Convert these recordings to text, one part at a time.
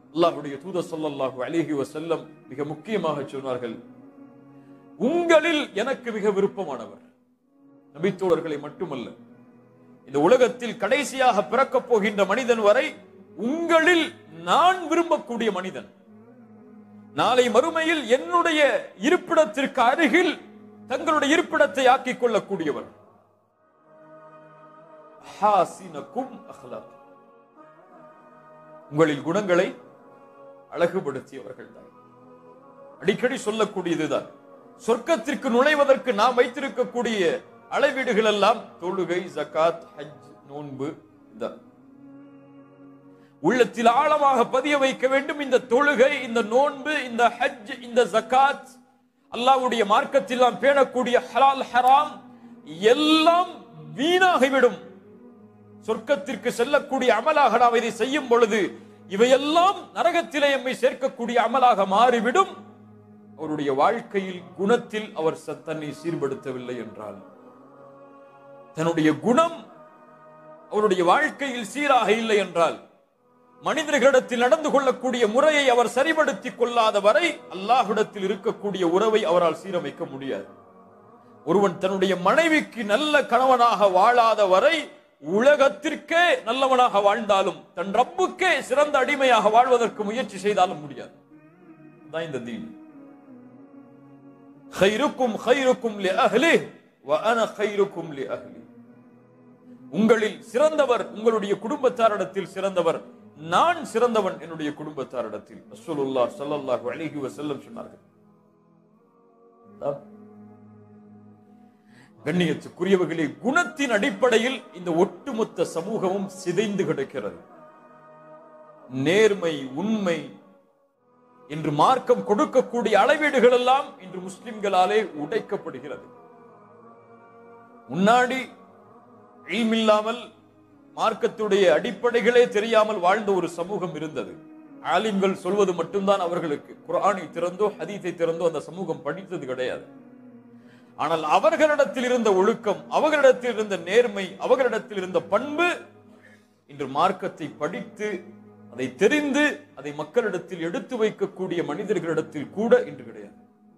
அல்லாஹ்வுடைய தூதர் ஸல்லல்லாஹு அலைஹி வஸல்லம் மிக முக்கியமாக சொன்னார்கள் உங்களில் எனக்கு மிக விருப்பமானவர் நபித்தோழர்களை மட்டுமல்ல இந்த உலகத்தில் கடைசியாக பிறக்கப் போகின்ற மனிதன் வரை உங்களில் நான் விரும்பக்கூடிய மனிதன் நாளை மறுமையில் என்னுடைய இருப்பிடத்திற்கு அருகில் தங்களுடைய இருப்பிடத்தை ஆக்கிக் கொள்ளக்கூடியவர் ஹாசினக்கும் அஹ்லாக். உங்களில் குணங்களை அழகுபடுத்தியவர்கள் தான் அடிக்கடி சொல்லக்கூடியதுதான் சொர்க்கத்திற்கு நுழைவதற்கு நாம் வைத்திருக்கக்கூடிய அளவீடுகள் எல்லாம் தொழுகை ஜகாத் ஹஜ் நோன்பு தான் உள்ளத்தில் ஆழமாக பதிய வைக்க வேண்டும் இந்த தொழுகை இந்த நோன்பு இந்த ஹஜ் இந்த ஜகாத் அல்லாஹ்வுடைய மார்க்கத்தில் நாம் பேணக்கூடிய ஹலால் ஹராம் எல்லாம் வீணாகிவிடும் சொர்க்கத்திற்கு செல்லக்கூடிய அமலாக நாம் இதை செய்யும் பொழுது இவையெல்லாம் நரகத்திலே எம்மை சேர்க்கக்கூடிய அமலாக மாறிவிடும் அவருடைய வாழ்க்கையில் குணத்தில் அவர் ச- தன்னை சீர்படுத்தவில்லை என்றால் தன்னுடைய குணம் அவருடைய வாழ்க்கையில் சீராக இல்லை என்றால் மனிதர்களிடத்தில் நடந்து கொள்ளக்கூடிய முறையை அவர் சரிபடுத்திக் கொள்ளாத வரை அல்லாஹ்விடத்தில் இருக்கக்கூடிய உறவை அவரால் சீரமைக்க முடியாது ஒருவன் தன்னுடைய மனைவிக்கு நல்ல கணவனாக வாழாத வரை உலகத்திற்கே நல்லவனாக வாழ்ந்தாலும் தன் ரப்புக்கே சிறந்த அடிமையாக வாழ்வதற்கு முயற்சி செய்தாலும் முடியாது தான் இந்த தீன் خيركم خيركم لأهله وأنا خيركم لأهلي உங்களில் சிறந்தவர் உங்களுடைய குடும்பத்தாரிடத்தில் சிறந்தவர் நான் சிறந்தவன் என்னுடைய குடும்பத்தாரிடத்தில் ரசூலுல்லாஹ் ஸல்லல்லாஹு அலைஹி வஸல்லம் சொன்னார்கள் அதான். கண்ணியத்துக்குரியவர்களே குணத்தின் அடிப்படையில் இந்த ஒட்டுமொத்த சமூகமும் சிதைந்து கிடக்கிறது நேர்மை உண்மை என்று மார்க்கம் கொடுக்கக்கூடிய அளவீடுகள் எல்லாம் இன்று முஸ்லிம்களாலே உடைக்கப்படுகிறது முன்னாடி இல்மில்லாமல் மார்க்கத்துடைய அடிப்படைகளே தெரியாமல் வாழ்ந்த ஒரு சமூகம் இருந்தது ஆலிம்கள் சொல்வது மட்டும்தான் அவர்களுக்கு குர்ஆனை திறந்தோ ஹதீஸை திறந்தோ அந்த சமூகம் படித்தது கிடையாது ஆனால் அவர்களிடத்தில் இருந்த ஒழுக்கம் அவர்களிடத்தில் இருந்த நேர்மை அவர்களிடத்தில் இருந்த பண்பு இன்று மார்க்கத்தை படித்து அதை தெரிந்து அதை மக்களிடத்தில் எடுத்து வைக்கக்கூடிய மனிதர்களிடத்தில் கூட இன்று கிடையாது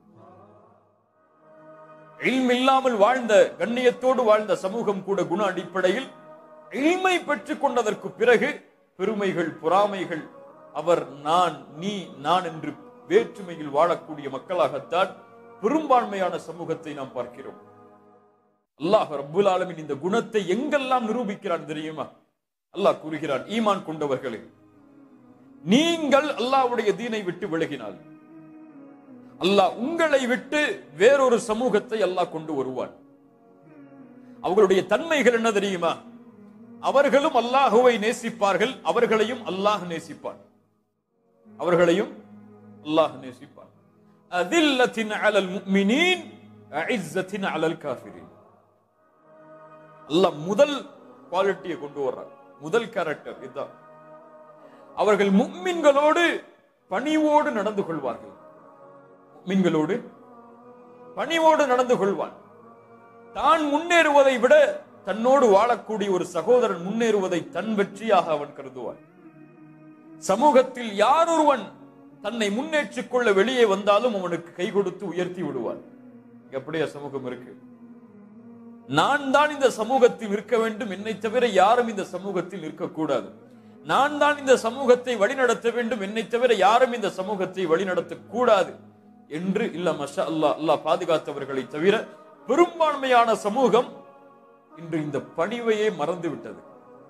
இல்ம் இல்லாமல் வாழ்ந்த கண்ணியத்தோடு வாழ்ந்த சமூகம் கூட குண அடிப்படையில் இல்மை பெற்றுக் கொண்டதற்கு பிறகு பெருமைகள் பொறாமைகள் அவர் நான் நீ நான் என்று வேற்றுமையில் வாழக்கூடிய மக்களாகத்தான் பெரும்பான்மையான சமூகத்தை நாம் பார்க்கிறோம் அல்லாஹ் ரப்புல் ஆலமீன் இந்த குணத்தை எங்கெல்லாம் நிரூபிக்கிறான் தெரியுமா அல்லாஹ் கூறுகிறான் ஈமான் கொண்டவர்களே நீங்கள் அல்லாஹ்வுடைய தீனை விட்டு விலகினால் அல்லாஹ் உங்களை விட்டு வேறொரு சமூகத்தை அல்லாஹ் கொண்டு வருவான் அவர்களுடைய தன்மைகள் என்ன தெரியுமா அவர்களும் அல்லாஹுவை நேசிப்பார்கள் அவர்களையும் அல்லாஹ் நேசிப்பான் அவர்களையும் அல்லாஹ் நேசிப்பான் அதில்லத்தின் அலல் முஃமினீன் அஇஸ்ஸத்தின் அலல் காஃபிரின் அல்லாஹ் முதல் குவாலிட்டியை கொண்டு வர்றார் முதல் கேரக்டர் இதுதான் அவர்கள் முக்மின்களோடு பணிவோடு நடந்து கொள்வார்கள் முக்மின்களோடு பணிவோடு நடந்து கொள்வான் தான் முன்னேறுவதை விட தன்னோடு வாழக்கூடிய ஒரு சகோதரன் முன்னேறுவதை தன் வெற்றியாக அவன் கருதுவான் சமூகத்தில் யாரொருவன் தன்னை முன்னேற்றிக் கொள்ள வெளியே வந்தாலும் அவனுக்கு கை கொடுத்து உயர்த்தி விடுவான் எப்படியா சமூகம் இருக்கு நான் தான் இந்த சமூகத்தில் இருக்க வேண்டும் என்னை தவிர யாரும் இந்த சமூகத்தில் இருக்கக்கூடாது நான் தான் இந்த சமூகத்தை வழிநடத்த வேண்டும் என்னை தவிர யாரும் இந்த சமூகத்தை வழிநடத்த கூடாது என்று இல்ல மஷா அல்லாஹ் அல்லாஹ் பாதுகாத்தவர்களை தவிர பெரும்பான்மையான சமூகம் இன்று இந்த பணிவையே மறந்து விட்டது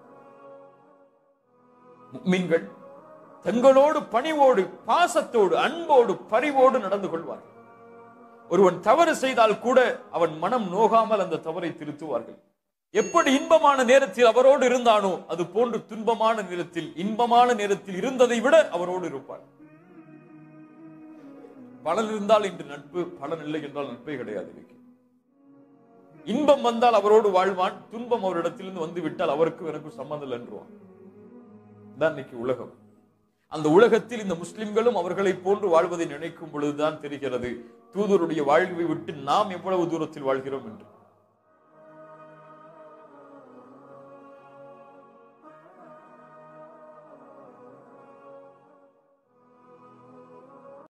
முக்மின்கள் தங்களோடு பணிவோடு பாசத்தோடு அன்போடு பரிவோடு நடந்து கொள்வார்கள் ஒருவன் தவறு செய்தால் கூட அவன் மனம் நோகாமல் அந்த தவறை திருத்துவார்கள் எப்படி இன்பமான நேரத்தில் அவரோடு இருந்தானோ அது போன்று துன்பமான நேரத்தில் இன்பமான நேரத்தில் இருந்ததை விட அவரோடு இருப்பான் பலன் இருந்தால் இன்று நட்பு பலன் இல்லை என்றால் நட்பே கிடையாது இன்னைக்கு. இன்பம் வந்தால் அவரோடு வாழ்வான் துன்பம் அவரிடத்திலிருந்து வந்து விட்டால் அவருக்கும் எனக்கும் சம்மந்தம் இல்லை என்றுவான் தான் இன்னைக்கு உலகம் அந்த உலகத்தில் இந்த முஸ்லிம்களும் அவர்களை போன்று வாழ்வதை நினைக்கும் பொழுதுதான் தெரிகிறது தூதருடைய வாழ்வை விட்டு நாம் எவ்வளவு தூரத்தில் வாழ்கிறோம் என்று